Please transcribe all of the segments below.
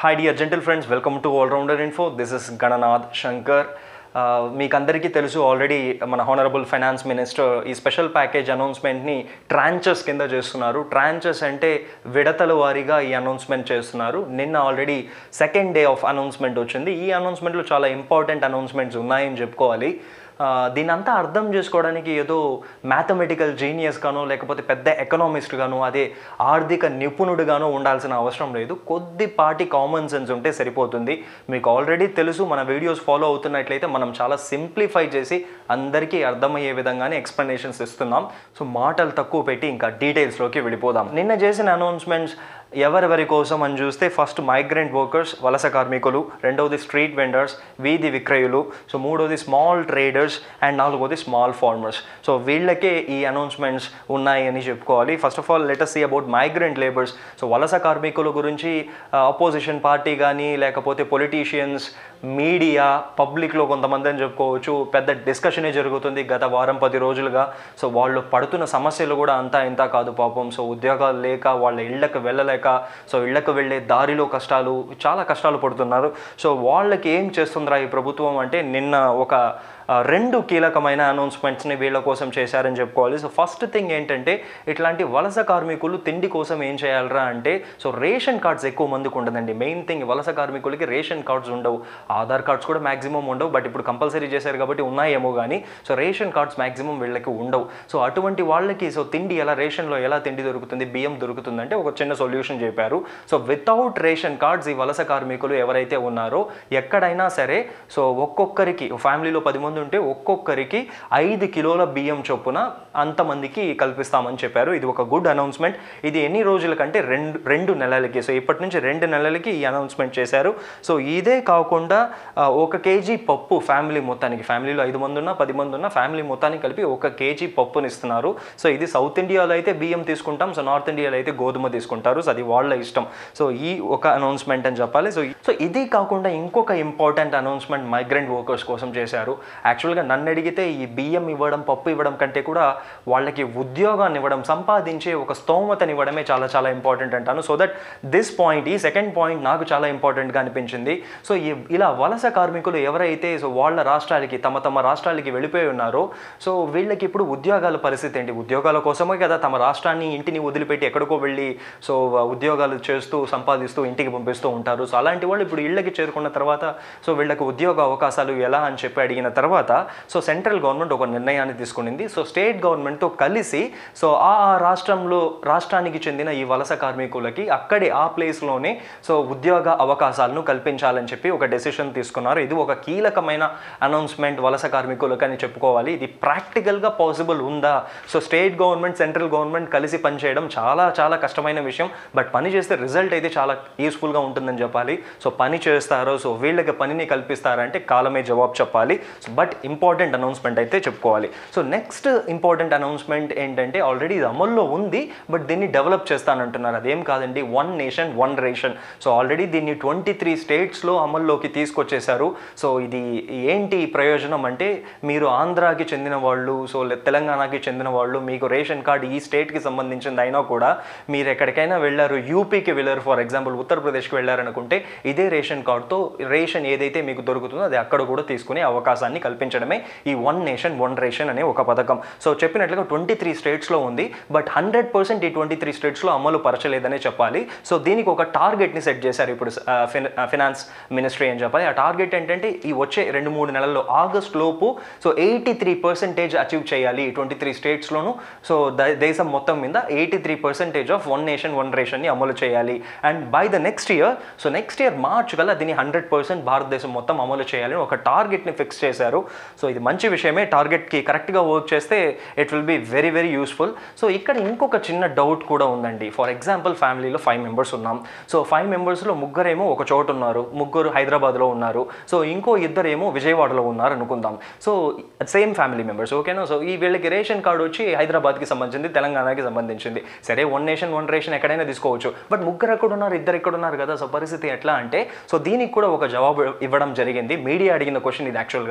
hi dear gentle friends welcome to allrounder info this is Gananath Shankar మీకు అందరికీ తెలుసు already మన హానరబుల్ ఫైనాన్స్ మినిస్టర్ ఈ స్పెషల్ ప్యాకేజ్ అనౌన్స్మెంట్ని ట్రాంచెస్ కింద చేస్తున్నారు ట్రాంచెస్ అంటే విడతల వారీగా ఈ అనౌన్స్మెంట్ చేస్తున్నారు నిన్న already second day of announcement వచ్చింది ఈ అనౌన్స్మెంట్లో చాలా ఇంపార్టెంట్ అనౌన్స్మెంట్స్ ఉన్నాయని చెప్పుకోవాలి ఆ, దీని అంతా అర్థం చేసుకోవడానికి ఏదో మ్యాథమెటికల్ జీనియస్ గానో లేకపోతే పెద్ద ఎకనామిస్ట్ గానో అదే ఆర్థిక నిపుణుడుగానో ఉండాల్సిన అవసరం లేదు కొద్దిపాటి కామన్ సెన్స్ ఉంటే సరిపోతుంది మీకు ఆల్రెడీ తెలుసు మన వీడియోస్ ఫాలో అవుతున్నట్లయితే మనం చాలా సింప్లిఫై చేసి అందరికీ అర్థమయ్యే విధంగానే ఎక్స్ప్లెనేషన్స్ ఇస్తున్నాం సో మాటలు తక్కువ పెట్టి ఇంకా డీటెయిల్స్లోకి వెళ్ళిపోదాం నిన్న చేసిన అనౌన్స్మెంట్స్ ఎవరెవరి కోసం అని చూస్తే ఫస్ట్ మైగ్రెంట్ వర్కర్స్ వలస కార్మికులు రెండవది స్ట్రీట్ వెండర్స్ వీధి విక్రయులు సో మూడవది స్మాల్ ట్రేడర్స్ అండ్ నాలుగోది స్మాల్ ఫార్మర్స్ సో వీళ్ళకే ఈ అనౌన్స్మెంట్స్ ఉన్నాయి అని చెప్పుకోవాలి first of all let us see about migrant labours so వలస కార్మికుల గురించి అపోజిషన్ పార్టీ కానీ లేకపోతే పొలిటీషియన్స్ మీడియా పబ్లిక్లో కొంతమంది అని చెప్పుకోవచ్చు పెద్ద డిస్కషనే జరుగుతుంది గత వారం పది రోజులుగా సో వాళ్ళు పడుతున్న సమస్యలు కూడా అంతా ఇంత కాదు పాపం సో ఉద్యోగాలు లేక వాళ్ళ ఇళ్ళకి వెళ్ళలేక సో ఇళ్ళకి వెళ్ళే దారిలో కష్టాలు చాలా కష్టాలు పడుతున్నారు సో వాళ్ళకి ఏం చేస్తుందిరా ఈ ప్రభుత్వం అంటే నిన్న ఒక ఆ, రెండు కీలకమైన అనౌన్స్మెంట్స్ని వీళ్ళ కోసం చేశారని చెప్పుకోవాలి సో ఫస్ట్ థింగ్ ఏంటంటే ఇట్లాంటి వలస కార్మికులు తిండి కోసం ఏం చేయాలరా అంటే సో రేషన్ కార్డ్స్ ఎక్కువ మందికి ఉండదండి మెయిన్ థింగ్ వలస కార్మికులకి రేషన్ కార్డ్స్ ఉండవు ఆధార్ కార్డ్స్ కూడా మాక్సిమం ఉండవు బట్ ఇప్పుడు కంపల్సరీ చేశారు కాబట్టి ఉన్నాయేమో కానీ సో రేషన్ కార్డ్స్ మాక్సిమం వీళ్ళకి ఉండవు సో అటువంటి వాళ్ళకి సో తిండి ఎలా రేషన్లో ఎలా తిండి దొరుకుతుంది బియ్యం దొరుకుతుందంటే ఒక చిన్న సొల్యూషన్ చెప్పారు సో వితౌట్ రేషన్ కార్డ్స్ ఈ వలస కార్మికులు ఎవరైతే ఉన్నారో ఎక్కడైనా సరే సో ఒక్కొక్కరికి ఫ్యామిలీలో పది మంది ఉంటే ఒక్కొక్కరికి ఐదు కిలోల బియ్యం చొప్పున అంతమందికి కల్పిస్తామని చెప్పారు ఇది ఒక గుడ్ అనౌన్స్మెంట్ ఇది ఎన్ని రోజుల కంటే రెండు రెండు నెలలకి సో ఇప్పటి నుంచి రెండు నెలలకి ఈ అనౌన్స్మెంట్ చేశారు సో ఇదే కాకుండా ఆ, ఒక కేజీ పప్పు ఫ్యామిలీ మొత్తానికి ఫ్యామిలీలో ఐదు మంది ఉన్నా పది మంది ఉన్నా ఫ్యామిలీ మొత్తానికి కలిపి ఒక కేజీ పప్పుని ఇస్తున్నారు సో ఇది సౌత్ ఇండియాలో అయితే బియ్యం తీసుకుంటాం సో నార్త్ ఇండియాలో అయితే గోధుమ తీసుకుంటారు సో అది వాళ్ళ ఇష్టం సో ఈ ఒక అనౌన్స్మెంట్ అని చెప్పాలి సో సో ఇది కాకుండా ఇంకొక ఇంపార్టెంట్ అనౌన్స్మెంట్ మైగ్రెంట్ వర్కర్స్ కోసం చేశారు యాక్చువల్గా నన్ను అడిగితే ఈ బియ్యం ఇవ్వడం పప్పు ఇవ్వడం కంటే కూడా వాళ్ళకి ఉద్యోగాన్ని ఇవ్వడం సంపాదించే ఒక స్తోమతని ఇవ్వడమే చాలా చాలా ఇంపార్టెంట్ అంటాను సో దట్ దిస్ పాయింట్ ఈ సెకండ్ పాయింట్ నాకు చాలా ఇంపార్టెంట్గా అనిపించింది సో ఈ- ఇలా వలస కార్మికులు ఎవరైతే సో వాళ్ళ రాష్ట్రాలకి తమ తమ రాష్ట్రాలకి వెళ్ళిపోయి ఉన్నారో సో వీళ్ళకి ఇప్పుడు ఉద్యోగాల పరిస్థితి ఏంటి ఉద్యోగాల కోసమే కదా తమ రాష్ట్రాన్ని ఇంటిని వదిలిపెట్టి ఎక్కడికో వెళ్ళి సో ఉద్యోగాలు చేస్తూ సంపాదిస్తూ ఇంటికి పంపిస్తూ ఉంటారు సో అలాంటి వాళ్ళు ఇప్పుడు ఇళ్ళకి చేరుకున్న తర్వాత సో వీళ్ళకి ఉద్యోగ అవకాశాలు ఎలా అని చెప్పి అడిగిన తర్వాత సో సెంట్రల్ గవర్నమెంట్ ఒక నిర్ణయాన్ని తీసుకునింది సో స్టేట్ గవర్నమెంట్తో కలిసి సో ఆ ఆ రాష్ట్రంలో రాష్ట్రానికి చెందిన ఈ వలస కార్మికులకి అక్కడే ఆ ప్లేస్లోనే సో ఉద్యోగ అవకాశాలను కల్పించాలని చెప్పి ఒక డెసిషన్ తీసుకున్నారు ఇది ఒక కీలకమైన అనౌన్స్మెంట్ వలస కార్మికులకు అని చెప్పుకోవాలి ఇది ప్రాక్టికల్గా పాసిబుల్ ఉందా so state government central government కలిసి పనిచేయడం చాలా చాలా కష్టమైన విషయం బట్ పని చేస్తే రిజల్ట్ అయితే చాలా యూస్ఫుల్గా ఉంటుందని చెప్పాలి సో పని చేస్తారో సో వీళ్ళకి పనిని కల్పిస్తారంటే కాలమే జవాబు చెప్పాలి బట్ ఇంపార్టెంట్ అనౌన్స్మెంట్ అయితే చెప్పుకోవాలి సో నెక్స్ట్ ఇంపార్టెంట్ అనౌన్స్మెంట్ ఏంటంటే ఆల్రెడీ ఇది అమల్లో ఉంది బట్ దీన్ని డెవలప్ చేస్తానంటున్నారు అదేం కాదండి one nation one ration so already దీన్ని ట్వంటీ త్రీ స్టేట్స్లో అమల్లోకి తీసుకొచ్చేశారు సో ఇది ఏంటి ప్రయోజనం అంటే మీరు ఆంధ్రాకి చెందిన వాళ్ళు సో లే- తెలంగాణకి చెందిన వాళ్ళు మీకు రేషన్ కార్డు ఈ స్టేట్కి సంబంధించింది అయినా కూడా మీరు ఎక్కడికైనా వెళ్ళారు యూపీకి వెళ్ళారు ఫర్ ఎగ్జాంపుల్ ఉత్తరప్రదేశ్కి వెళ్ళారనుకుంటే ఇదే రేషన్ కార్డుతో రేషన్ ఏదైతే మీకు దొరుకుతుందో అది అక్కడ కూడా తీసుకునే అవకాశాన్ని కల్పించడమే ఈ వన్ నేషన్ వన్ రేషన్ అనే ఒక పథకం సో చెప్పినట్లుగా ట్వంటీ త్రీ స్టేట్స్లో ఉంది బట్ హండ్రెడ్ పర్సెంట్ ఈ ట్వంటీ త్రీ స్టేట్స్లో అమలు పరచలేదనే చెప్పాలి సో దీనికి ఒక టార్గెట్ని సెట్ చేశారు ఇప్పుడు ఫినాన్స్ మినిస్ట్రీ అని చెప్పాలి ఆ టార్గెట్ ఏంటంటే ఈ వచ్చే రెండు మూడు నెలల్లో ఆగస్ట్ లోపు so eighty three percentage achieve చేయాలి ట్వంటీ త్రీ స్టేట్స్లోను సో ద- దేశం మొత్తం మీద eighty three percentage of one nation one రేషన్ని అమలు చేయాలి and by the next year so next year March కల్లా దీన్ని హండ్రెడ్ పర్సెంట్ భారతదేశం మొత్తం అమలు చేయాలని ఒక టార్గెట్ని ఫిక్స్ చేశారు సో ఇది మంచి విషయమే టార్గెట్కి కరెక్ట్గా వర్క్ చేస్తే it will be very very useful so ఇక్కడ ఇంకొక చిన్న డౌట్ కూడా ఉందండి ఫర్ ఎగ్జాంపుల్ ఫ్యామిలీలో ఫైవ్ మెంబర్స్ ఉన్నాం సో ఫైవ్ మెంబర్స్లో ముగ్గురేమో ఒక చోట ఉన్నారు ముగ్గురు హైదరాబాద్లో ఉన్నారు సో ఇంకో ఇద్దరేమో విజయవాడలో ఉన్నారు అనుకుందాం సో సేమ్ ఫ్యామిలీ మెంబర్స్ ఓకేనా సో ఈ వీళ్ళకి రేషన్ కార్డు వచ్చి హైదరాబాద్కి సంబంధించింది తెలంగాణకి సంబంధించింది సరే వన్ నేషన్ వన్ రేషన్ ఎక్కడైనా తీసుకోవచ్చు బట్ ముగ్గురు ఎక్కడ ఉన్నారు ఇద్దరు ఎక్కడ ఉన్నారు కదా సో పరిస్థితి ఎట్లా అంటే సో దీనికి కూడా ఒక జవాబు ఇవ్వడం జరిగింది మీడియా అడిగిన క్వశ్చన్ ఇది యాక్చువల్గా సో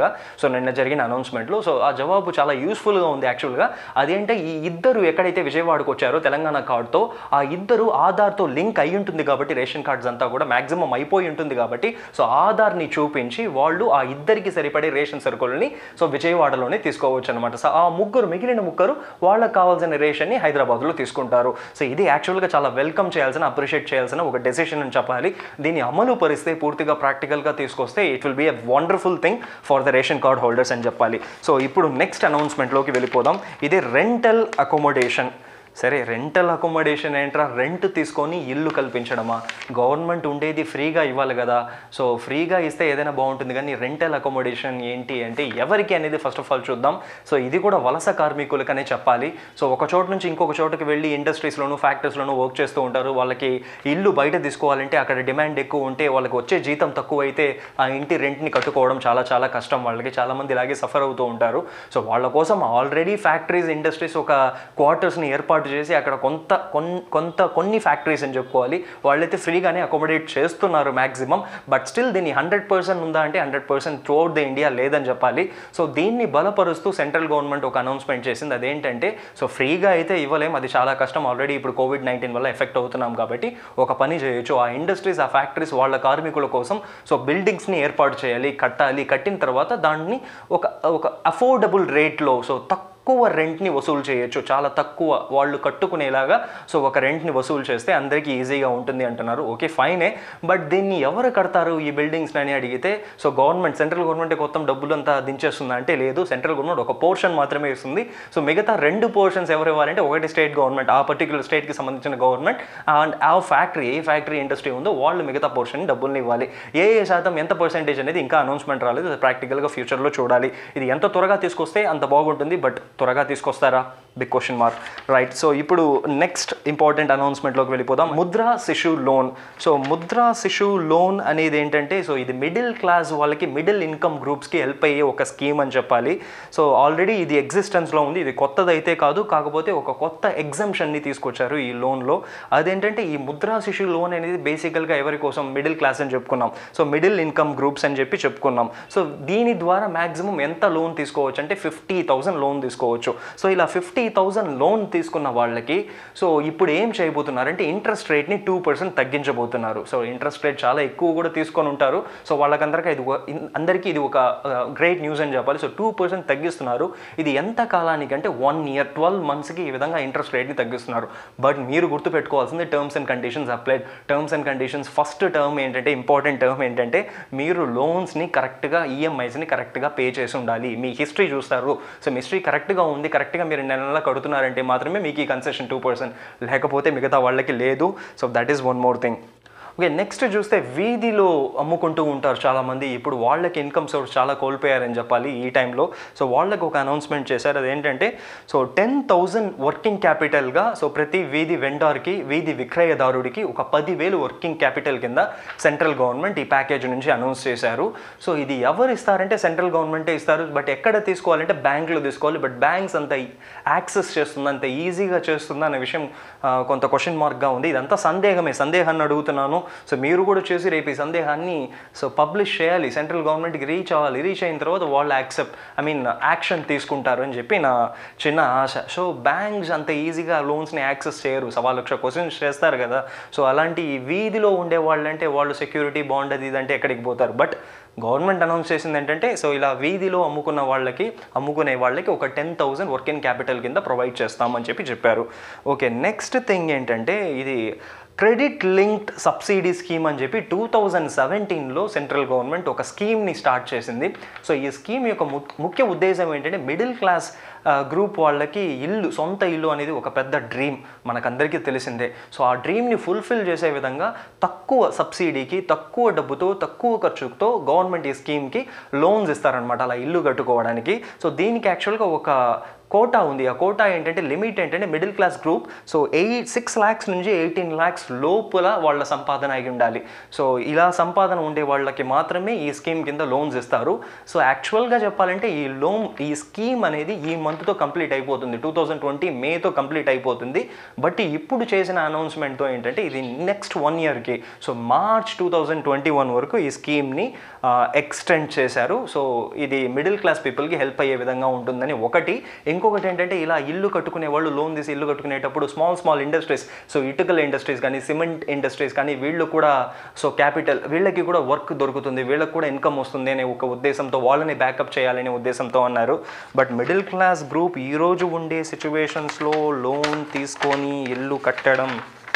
సో నిన్న జరిగిన అనౌన్స్మెంట్లో సో ఆ జవాబు చాలా యూస్ఫుల్గా ఉంది యాక్చువల్గా అదేంటే ఈ ఇద్దరు ఎక్కడైతే విజయవాడకు వచ్చారో తెలంగాణ కార్డుతో ఆ ఇద్దరు ఆధార్తో లింక్ అయి ఉంటుంది కాబట్టి రేషన్ కార్డ్స్ అంతా కూడా మాక్సిమం అయిపోయి ఉంటుంది కాబట్టి సో ఆధార్ని చూపించి వాళ్ళు ఆ ఇద్దరికి సరిపడే రేషన్ సరుకులని సో విజయవాడలోనే తీసుకోవచ్చు అనమాట సో ఆ ముగ్గురు మిగిలిన ముగ్గురు వాళ్ళకి కావాల్సిన రేషన్ని హైదరాబాద్లో తీసుకుంటారు సో ఇది యాక్చువల్గా చాలా వెల్కమ్ చేయాల్సిన అప్రిషియేట్ చేయాల్సిన ఒక డెసిషన్ అని చెప్పాలి దీన్ని అమలు పరిస్తే పూర్తిగా ప్రాక్టికల్గా తీసుకొస్తే it will be a wonderful thing for the ration card holders అని చెప్పాలి సో ఇప్పుడు నెక్స్ట్ అనౌన్స్మెంట్లోకి వెళ్ళిపోదాం ఇది రెంటల్ అకోమోడేషన్ సరే రెంటల్ అకామిడేషన్ ఏంట్రా రెంట్ తీసుకొని ఇల్లు కల్పించడమా గవర్నమెంట్ ఉండేది ఫ్రీగా ఇవ్వాలి కదా సో ఫ్రీగా ఇస్తే ఏదైనా బాగుంటుంది కానీ రెంటల్ అకామిడేషన్ ఏంటి అంటే ఎవరికి అనేది ఫస్ట్ ఆఫ్ ఆల్ చూద్దాం సో ఇది కూడా వలస కార్మికులకనే చెప్పాలి సో ఒక చోట నుంచి ఇంకొక చోటుకి వెళ్ళి ఇండస్ట్రీస్లోను ఫ్యాక్టరీస్లోను వర్క్ చేస్తూ ఉంటారు వాళ్ళకి ఇల్లు బయట తీసుకోవాలంటే అక్కడ డిమాండ్ ఎక్కువ ఉంటే వాళ్ళకి వచ్చే జీతం తక్కువ అయితే ఆ ఇంటి రెంట్ని కట్టుకోవడం చాలా చాలా కష్టం వాళ్ళకి చాలామంది ఇలాగే సఫర్ అవుతూ ఉంటారు సో వాళ్ళ కోసం ఆల్రెడీ ఫ్యాక్టరీస్ ఇండస్ట్రీస్ ఒక క్వార్టర్స్ని ఏర్పాటు చేసి అక్కడ కొంత కొన్- కొంత కొన్ని ఫ్యాక్టరీస్ అని చెప్పుకోవాలి వాళ్ళైతే ఫ్రీగానే అకామిడేట్ చేస్తున్నారు మ్యాక్సిమం బట్ స్టిల్ దీన్ని హండ్రెడ్ పర్సెంట్ ఉందా అంటే hundred percent throughout the India లేదని చెప్పాలి సో దీన్ని బలపరుస్తూ సెంట్రల్ గవర్నమెంట్ ఒక అనౌన్స్మెంట్ చేసింది అదేంటంటే సో ఫ్రీగా అయితే ఇవ్వలేం అది చాలా కష్టం ఆల్రెడీ ఇప్పుడు కోవిడ్ నైన్టీన్ వల్ల ఎఫెక్ట్ అవుతున్నాం కాబట్టి ఒక పని చేయొచ్చు ఆ ఇండస్ట్రీస్ ఆ ఫ్యాక్టరీస్ వాళ్ళ కార్మికుల కోసం సో బిల్డింగ్స్ని ఏర్పాటు చేయాలి కట్టాలి కట్టిన తర్వాత దాన్ని ఒక ఒక అఫోర్డబుల్ రేట్లో సో తక్కువ తక్కువ రెంట్ని వసూలు చేయొచ్చు చాలా తక్కువ వాళ్ళు కట్టుకునేలాగా సో ఒక రెంట్ని వసూలు చేస్తే అందరికీ ఈజీగా ఉంటుంది అంటున్నారు ఓకే ఫైనే బట్ దీన్ని ఎవరు కడతారు ఈ బిల్డింగ్స్ అని అడిగితే సో గవర్నమెంట్ సెంట్రల్ గవర్నమెంట్ మొత్తం డబ్బులంతా దించేస్తుందా అంటే లేదు సెంట్రల్ గవర్నమెంట్ ఒక పోర్షన్ మాత్రమే ఇస్తుంది సో మిగతా రెండు పోర్షన్స్ ఎవరు ఇవ్వాలంటే ఒకటి స్టేట్ గవర్నమెంట్ ఆ పర్టికులర్ స్టేట్కి సంబంధించిన గవర్నమెంట్ అండ్ ఆ ఫ్యాక్టరీ ఏ ఫ్యాక్టరీ ఇండస్ట్రీ ఉందో వాళ్ళు మిగతా పోర్షన్ డబ్బుల్ని ఇవ్వాలి ఏ ఏ శాతం ఎంత పర్సెంటేజ్ అనేది ఇంకా అనౌన్స్మెంట్ రాలేదు అది ప్రాక్టికల్గా ఫ్యూచర్లో చూడాలి ఇది ఎంత త్వరగా తీసుకొస్తే అంత బాగుంటుంది బట్ త్వరగా తీసుకొస్తారా big question mark right so ఇప్పుడు నెక్స్ట్ ఇంపార్టెంట్ అనౌన్స్మెంట్లోకి వెళ్ళిపోదాం ముద్రా శిశు లోన్ సో ముద్రా శిశు లోన్ అనేది ఏంటంటే సో ఇది మిడిల్ క్లాస్ వాళ్ళకి మిడిల్ ఇన్కమ్ గ్రూప్స్కి హెల్ప్ అయ్యే ఒక స్కీమ్ అని చెప్పాలి సో ఆల్రెడీ ఇది ఎగ్జిస్టెన్స్లో ఉంది ఇది కొత్తది అయితే కాదు కాకపోతే ఒక కొత్త ఎగ్జంప్షన్ని తీసుకొచ్చారు ఈ లోన్లో అదేంటంటే ఈ ముద్రా శిశు లోన్ అనేది బేసికల్గా ఎవరి కోసం మిడిల్ క్లాస్ అని చెప్పుకున్నాం సో మిడిల్ ఇన్కమ్ గ్రూప్స్ అని చెప్పి చెప్పుకున్నాం సో దీని ద్వారా మ్యాక్సిమం ఎంత లోన్ తీసుకోవచ్చు అంటే ఫిఫ్టీ థౌసండ్ లోన్ తీసుకోవచ్చు సో ఇలా ఫిఫ్టీ థౌసండ్ లోన్ తీసుకున్న వాళ్ళకి సో ఇప్పుడు ఏం చేయబోతున్నారంటే ఇంట్రెస్ట్ రేట్ని టూ పర్సెంట్ తగ్గించబోతున్నారు సో ఇంట్రెస్ట్ రేట్ చాలా ఎక్కువ కూడా తీసుకొని ఉంటారు సో వాళ్ళకందరికీ ఇది ఒక- ఇన్- అందరికీ ఇది ఒక గ్రేట్ న్యూస్ అని చెప్పాలి సో టూ పర్సెంట్ తగ్గిస్తున్నారు ఇది ఎంత కాలానికి అంటే వన్ ఇయర్ ట్వెల్వ్ మంత్స్కి ఈ విధంగా ఇంట్రెస్ట్ రేట్ని తగ్గిస్తున్నారు బట్ మీరు గుర్తుపెట్టుకోవాల్సింది terms and conditions applied terms and conditions first term ఏంటంటే ఇంపార్టెంట్ టర్మ్ ఏంటంటే మీరు లోన్స్ని కరెక్ట్గా ఈఎంఐస్ని కరెక్ట్గా పే చేసి ఉండాలి మీ హిస్టరీ చూస్తారు సో మీ హిస్టరీ కరెక్ట్గా ఉంది కరెక్ట్గా మీరు నెల నెల కడుతున్నారంటే మాత్రమే మీకు ఈ కన్సెషన్ టూ పర్సెంట్ లేకపోతే మిగతా వాళ్ళకి లేదు so that is one more thing okay next చూస్తే వీధిలో అమ్ముకుంటూ ఉంటారు చాలామంది ఇప్పుడు వాళ్ళకి ఇన్కమ్ సోర్స్ చాలా కోల్పోయారని చెప్పాలి ఈ టైంలో సో వాళ్ళకి ఒక అనౌన్స్మెంట్ చేశారు అదేంటంటే సో టెన్ థౌజండ్ వర్కింగ్ క్యాపిటల్గా సో ప్రతి వీధి వెండార్కి వీధి విక్రయదారుడికి ఒక పదివేలు వర్కింగ్ క్యాపిటల్ కింద సెంట్రల్ గవర్నమెంట్ ఈ ప్యాకేజ్ నుంచి అనౌన్స్ చేశారు సో ఇది ఎవరు ఇస్తారంటే సెంట్రల్ గవర్నమెంటే ఇస్తారు బట్ ఎక్కడ తీసుకోవాలంటే బ్యాంకులో తీసుకోవాలి బట్ బ్యాంక్స్ అంత యాక్సెస్ చేస్తుంది అంత ఈజీగా చేస్తుందా అనే విషయం ఆ, కొంత క్వశ్చన్ మార్క్గా ఉంది ఇదంతా సందేహమే సందేహాన్ని అడుగుతున్నాను సో మీరు కూడా చేసి రేపు ఈ సందేహాన్ని సో పబ్లిష్ చేయాలి సెంట్రల్ గవర్నమెంట్కి రీచ్ అవ్వాలి రీచ్ అయిన తర్వాత వాళ్ళు యాక్సెప్ట్ ఐ మీన్ యాక్షన్ తీసుకుంటారు అని చెప్పి నా చిన్న ఆశ సో బ్యాంక్స్ అంత ఈజీగా లోన్స్ని యాక్సెస్ చేయరు సవా లక్ష క్వశ్చన్స్ చేస్తారు కదా సో అలాంటి వీధిలో ఉండే వాళ్ళంటే వాళ్ళు సెక్యూరిటీ బాండ్ అది ఇది అంటే ఎక్కడికి పోతారు బట్ గవర్నమెంట్ అనౌన్స్ చేసింది ఏంటంటే సో ఇలా వీధిలో అమ్ముకున్న వాళ్ళకి అమ్ముకునే వాళ్ళకి ఒక టెన్ థౌసండ్ వర్కింగ్ క్యాపిటల్ కింద ప్రొవైడ్ చేస్తామని చెప్పి చెప్పారు ఓకే నెక్స్ట్ థింగ్ ఏంటంటే ఇది క్రెడిట్ లింక్డ్ సబ్సిడీ స్కీమ్ అని చెప్పి టూ థౌజండ్ సెవెంటీన్లో సెంట్రల్ గవర్నమెంట్ ఒక స్కీమ్ని స్టార్ట్ చేసింది సో ఈ స్కీమ్ యొక్క ము- ముఖ్య ఉద్దేశం ఏంటంటే మిడిల్ క్లాస్ గ్రూప్ వాళ్ళకి ఇల్లు సొంత ఇల్లు అనేది ఒక పెద్ద డ్రీమ్ మనకందరికీ తెలిసిందే సో ఆ డ్రీమ్ని ఫుల్ఫిల్ చేసే విధంగా తక్కువ సబ్సిడీకి తక్కువ డబ్బుతో తక్కువ ఖర్చుతో గవర్నమెంట్ ఈ స్కీమ్కి లోన్స్ ఇస్తారనమాట అలా ఇల్లు కట్టుకోవడానికి సో దీనికి యాక్చువల్గా ఒక కోటా ఉంది ఆ కోటా ఏంటంటే లిమిట్ ఏంటంటే middle class group so eight six lakhs నుంచి ఎయిటీన్ ల్యాక్స్ లోపల వాళ్ళ సంపాదన అయి ఉండాలి సో ఇలా సంపాదన ఉండే వాళ్ళకి మాత్రమే ఈ స్కీమ్ కింద లోన్స్ ఇస్తారు సో యాక్చువల్గా చెప్పాలంటే ఈ లోన్ ఈ స్కీమ్ అనేది ఈ మంత్తో కంప్లీట్ అయిపోతుంది టూ థౌజండ్ ట్వంటీ మేతో కంప్లీట్ అయిపోతుంది బట్ ఇప్పుడు చేసిన అనౌన్స్మెంట్తో ఏంటంటే ఇది నెక్స్ట్ వన్ ఇయర్కి so March two thousand twenty one వరకు ఈ స్కీమ్ని ఎక్స్టెండ్ చేశారు సో ఇది మిడిల్ క్లాస్ పీపుల్కి హెల్ప్ అయ్యే విధంగా ఉంటుందని ఒకటి ఇంకొకటి ఏంటంటే ఇలా ఇల్లు కట్టుకునే వాళ్ళు లోన్ తీసి ఇల్లు కట్టుకునేటప్పుడు స్మాల్ స్మాల్ ఇండస్ట్రీస్ సో ఇటుకల ఇండస్ట్రీస్ కానీ సిమెంట్ ఇండస్ట్రీస్ కానీ వీళ్ళు కూడా సో క్యాపిటల్ వీళ్ళకి కూడా వర్క్ దొరుకుతుంది వీళ్ళకి కూడా ఇన్కమ్ వస్తుంది అనే ఒక ఉద్దేశంతో వాళ్ళని బ్యాకప్ చేయాలనే ఉద్దేశంతో అన్నారు బట్ మిడిల్ క్లాస్ గ్రూప్ ఈరోజు ఉండే సిచ్యువేషన్స్లో లోన్ తీసుకొని ఇల్లు కట్టడం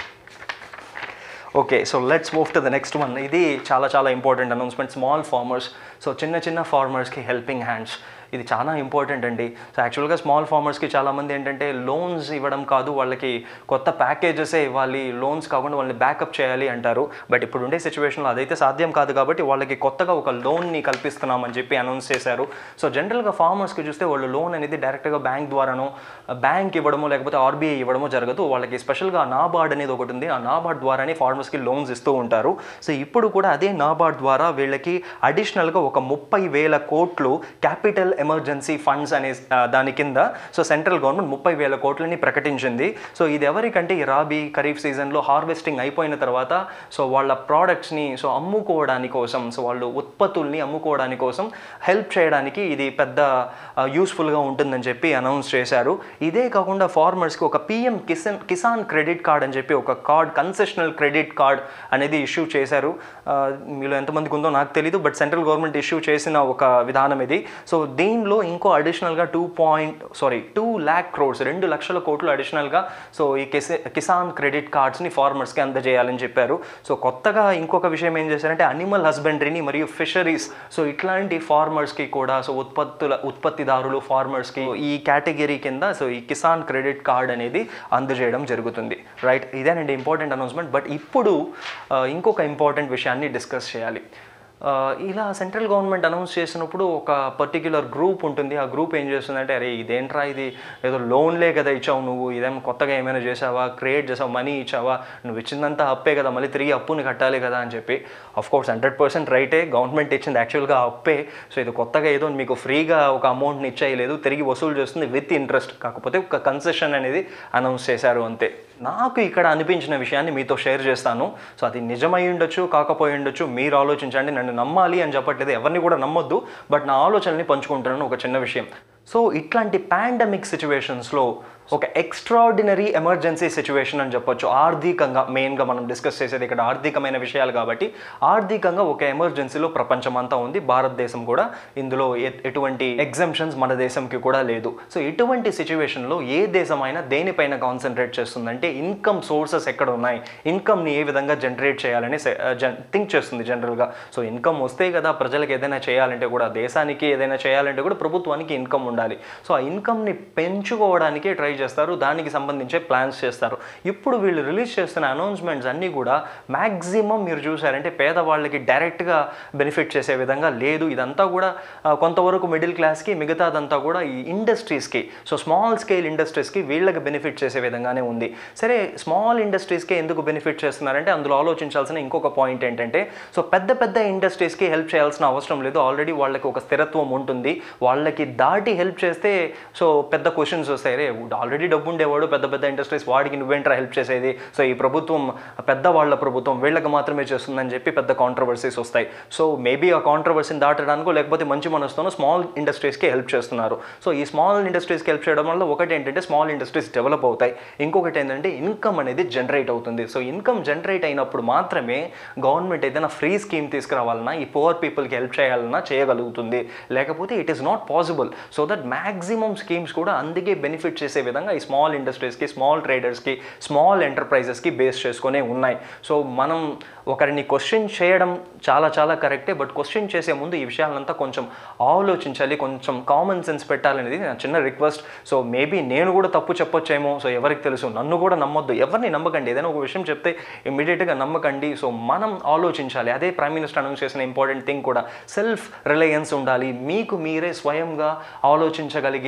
okay so let's move to the next one ఇది చాలా చాలా important announcement small farmers so చిన్న చిన్న ఫార్మర్స్కి హెల్పింగ్ హ్యాండ్స్ ఇది చాలా ఇంపార్టెంట్ అండి సో యాక్చువల్గా స్మాల్ ఫార్మర్స్కి చాలామంది ఏంటంటే లోన్స్ ఇవ్వడం కాదు వాళ్ళకి కొత్త ప్యాకేజెసే ఇవ్వాలి లోన్స్ కాకుండా వాళ్ళని బ్యాకప్ చేయాలి అంటారు బట్ ఇప్పుడు ఉండే సిచ్యువేషన్లో అదైతే సాధ్యం కాదు కాబట్టి వాళ్ళకి కొత్తగా ఒక లోన్ని కల్పిస్తున్నామని చెప్పి అనౌన్స్ చేశారు సో జనరల్గా ఫార్మర్స్కి చూస్తే వాళ్ళు లోన్ అనేది డైరెక్ట్గా బ్యాంక్ ద్వారానో బ్యాంక్ ఇవ్వడమో లేకపోతే ఆర్బీఐ ఇవ్వడమో జరగదు వాళ్ళకి స్పెషల్గా నాబార్డ్ అనేది ఒకటి ఉంది ఆ నాబార్డ్ ద్వారానే ఫార్మర్స్కి లోన్స్ ఇస్తూ ఉంటారు సో ఇప్పుడు కూడా అదే నాబార్డ్ ద్వారా వీళ్ళకి అడిషనల్గా ఒక ముప్పై వేల కోట్లు క్యాపిటల్ ఎమర్జెన్సీ ఫండ్స్ అనే ఆ, దాని కింద సో సెంట్రల్ గవర్నమెంట్ ముప్పై వేల కోట్లని ప్రకటించింది సో ఇది ఎవరికంటే ఈ రాబీ ఖరీఫ్ సీజన్లో హార్వెస్టింగ్ అయిపోయిన తర్వాత సో వాళ్ళ ప్రోడక్ట్స్ని సో అమ్ముకోవడానికి కోసం సో వాళ్ళు ఉత్పత్తుల్ని అమ్ముకోవడానికి కోసం హెల్ప్ చేయడానికి ఇది పెద్ద యూస్ఫుల్గా ఉంటుందని చెప్పి అనౌన్స్ చేశారు ఇదే కాకుండా ఫార్మర్స్కి ఒక PM Kisan Kisan credit card అని చెప్పి ఒక కార్డ్ కన్సెషనల్ క్రెడిట్ కార్డ్ అనేది ఇష్యూ చేశారు ఆ, మీలో ఎంతమందికి ఉందో నాకు తెలియదు బట్ సెంట్రల్ గవర్నమెంట్ ఇష్యూ చేసిన ఒక విధానం ఇది సో దీనిలో ఇంకో అడిషనల్గా two point sorry two lakh crores రెండు లక్షల కోట్లు అడిషనల్గా సో ఈ కిసే కిసాన్ క్రెడిట్ కార్డ్స్ని ఫార్మర్స్కి అందజేయాలని చెప్పారు సో కొత్తగా ఇంకొక విషయం ఏం చేశారంటే అనిమల్ హస్బెండరీని మరియు ఫిషరీస్ సో ఇట్లాంటి ఫార్మర్స్కి కూడా సో ఉత్పత్తుల ఉత్పత్తిదారులు ఫార్మర్స్కి ఈ కేటగిరీ కింద సో ఈ కిసాన్ క్రెడిట్ కార్డ్ అనేది అందజేయడం జరుగుతుంది రైట్ ఇదేనండి ఇంపార్టెంట్ అనౌన్స్మెంట్ బట్ ఇప్పుడు ఆ, ఇంకొక ఇంపార్టెంట్ విషయాన్ని డిస్కస్ చేయాలి ఆ, ఇలా సెంట్రల్ గవర్నమెంట్ అనౌన్స్ చేసినప్పుడు ఒక పర్టిక్యులర్ గ్రూప్ ఉంటుంది ఆ గ్రూప్ ఏం చేస్తుందంటే అరే ఇదేంట్రా ఇది ఏదో లోన్లే కదా ఇచ్చావు నువ్వు ఇదేమో కొత్తగా ఏమైనా చేసావా క్రియేట్ చేసావా మనీ ఇచ్చావా నువ్వు ఇచ్చిందంతా అప్పే కదా మళ్ళీ తిరిగి అప్పుని కట్టాలి కదా అని చెప్పి అఫ్ కోర్స్ హండ్రెడ్ పర్సెంట్ రైటే గవర్నమెంట్ ఇచ్చింది యాక్చువల్గా అప్పే సో ఇది కొత్తగా ఏదో మీకు ఫ్రీగా ఒక అమౌంట్ని ఇచ్చేయలేదు తిరిగి వసూలు చేస్తుంది విత్ ఇంట్రెస్ట్ కాకపోతే ఒక కన్సెషన్ అనేది అనౌన్స్ చేశారు అంతే నాకు ఇక్కడ అనిపించిన విషయాన్ని మీతో షేర్ చేస్తాను సో అది నిజమై ఉండొచ్చు కాకపోయి ఉండొచ్చు మీరు ఆలోచించండి నన్ను నమ్మాలి అని చెప్పట్లేదు ఎవరిని కూడా నమ్మొద్దు బట్ నా ఆలోచనల్ని పంచుకుంటున్నాను ఒక చిన్న విషయం సో ఇట్లాంటి పాండమిక్ సిచ్యువేషన్స్లో ఒక ఎక్స్ట్రాడినరీ ఎమర్జెన్సీ సిచ్యువేషన్ అని చెప్పొచ్చు ఆర్థికంగా మెయిన్గా మనం డిస్కస్ చేసేది ఇక్కడ ఆర్థికమైన విషయాలు కాబట్టి ఆర్థికంగా ఒక ఎమర్జెన్సీలో ప్రపంచం అంతా ఉంది భారతదేశం కూడా ఇందులో ఎ- ఎటువంటి ఎగ్జంప్షన్స్ మన దేశంకి కూడా లేదు సో ఇటువంటి సిచ్యువేషన్లో ఏ దేశమైనా దేనిపైన కాన్సన్ట్రేట్ చేస్తుందంటే ఇన్కమ్ సోర్సెస్ ఎక్కడ ఉన్నాయి ఇన్కమ్ని ఏ విధంగా జనరేట్ చేయాలని థింక్ చేస్తుంది జనరల్గా సో ఇన్కమ్ వస్తే కదా ప్రజలకు ఏదైనా చేయాలంటే కూడా దేశానికి ఏదైనా చేయాలంటే కూడా ప్రభుత్వానికి ఇన్కమ్ ఉండాలి సో ఆ ఇన్కమ్ని పెంచుకోవడానికి ట్రై చేస్తారు దానికి సంబంధించే ప్లాన్స్ చేస్తారు ఇప్పుడు వీళ్ళు రిలీజ్ చేస్తున్న అనౌన్స్మెంట్స్ అన్నీ కూడా మ్యాక్సిమం మీరు చూసారంటే పేదవాళ్ళకి డైరెక్ట్గా బెనిఫిట్ చేసే విధంగా లేదు ఇదంతా కూడా ఆ, కొంతవరకు మిడిల్ క్లాస్కి మిగతాదంతా కూడా ఈ ఇండస్ట్రీస్కి సో స్మాల్ స్కేల్ ఇండస్ట్రీస్కి వీళ్ళకి బెనిఫిట్ చేసే విధంగానే ఉంది సరే స్మాల్ ఇండస్ట్రీస్కి ఎందుకు బెనిఫిట్ చేస్తున్నారంటే అందులో ఆలోచించాల్సిన ఇంకొక పాయింట్ ఏంటంటే సో పెద్ద పెద్ద ఇండస్ట్రీస్కి హెల్ప్ చేయాల్సిన అవసరం లేదు ఆల్రెడీ వాళ్ళకి ఒక స్థిరత్వం ఉంటుంది వాళ్ళకి దాటి హెల్ప్ చేస్తే సో పెద్ద క్వశ్చన్స్ వస్తాయి రే ఆల్రెడీ డబ్బు ఉండేవాడు పెద్ద పెద్ద ఇండస్ట్రీస్ వాడికి నువ్వేంట్రా హెల్ప్ చేసేది సో ఈ ప్రభుత్వం పెద్ద వాళ్ళ ప్రభుత్వం వీళ్ళకి మాత్రమే చేస్తుందని చెప్పి పెద్ద కాంట్రవర్సీస్ వస్తాయి సో మేబీ ఆ కాంట్రవర్సీని దాటడానికో లేకపోతే మంచి మనసుతోనో స్మాల్ ఇండస్ట్రీస్కి హెల్ప్ చేస్తున్నారు సో ఈ స్మాల్ ఇండస్ట్రీస్కి హెల్ప్ చేయడం వల్ల ఒకటి ఏంటంటే స్మాల్ ఇండస్ట్రీస్ డెవలప్ అవుతాయి ఇంకొకటి ఏంటంటే ఇన్కమ్ అనేది జనరేట్ అవుతుంది సో ఇన్కమ్ జనరేట్ అయినప్పుడు మాత్రమే గవర్నమెంట్ ఏదైనా ఫ్రీ స్కీమ్ తీసుకురావాలన్నా ఈ పువర్ పీపుల్కి హెల్ప్ చేయాలన్నా చేయగలుగుతుంది లేకపోతే it is not possible so that maximum schemes కూడా అందుకే బెనిఫిట్ చేసే విధంగా ఈ స్మాల్ ఇండస్ట్రీస్కి స్మాల్ ట్రేడర్స్కి స్మాల్ ఎంటర్ప్రైజెస్కి బేస్ చేసుకునే ఉన్నాయి సో మనం ఒకరిని క్వశ్చన్ చేయడం చాలా చాలా కరెక్టే బట్ క్వశ్చన్ చేసే ముందు ఈ విషయాలంతా కొంచెం ఆలోచించాలి కొంచెం కామన్ సెన్స్ పెట్టాలనేది నా చిన్న రిక్వెస్ట్ సో మేబీ నేను కూడా తప్పు చెప్పొచ్చేమో సో ఎవరికి తెలుసు నన్ను కూడా నమ్మొద్దు ఎవరిని నమ్మకండి ఏదైనా ఒక విషయం చెప్తే ఇమీడియట్గా నమ్మకండి సో మనం ఆలోచించాలి అదే ప్రైమ్ మినిస్టర్ అనౌన్స్ చేసిన ఇంపార్టెంట్ థింగ్ కూడా సెల్ఫ్ రిలయన్స్ ఉండాలి మీకు మీరే స్వయంగా ఆలోచించగలిగే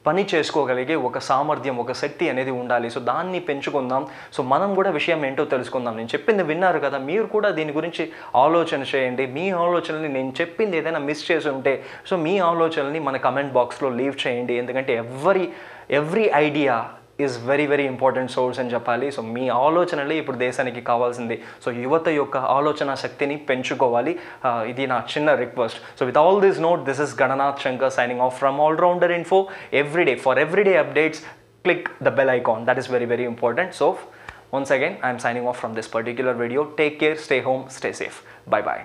పని చేసుకోగలిగే ఒక సామర్థ్యం ఒక శక్తి అనేది ఉండాలి సో దాన్ని పెంచుకుందాం సో మనం కూడా విషయం ఏంటో తెలుసుకుందాం నేను చెప్పింది విన్నారు కదా మీరు కూడా దీని గురించి ఆలోచన చేయండి మీ ఆలోచనల్ని నేను చెప్పింది ఏదైనా మిస్ చేసి ఉంటే సో మీ ఆలోచనల్ని మన కమెంట్ బాక్స్లో లీవ్ చేయండి ఎందుకంటే every every idea is very very important source అని చెప్పాలి సో మీ ఆలోచనలే ఇప్పుడు దేశానికి కావాల్సింది సో యువత యొక్క ఆలోచన శక్తిని పెంచుకోవాలి ఆ, ఇది నా చిన్న request so with all this note this is Gananath Shankar signing off from allrounder info every day for every day updates click the bell icon that is very very important so once again i am signing off from this particular video take care stay home stay safe bye bye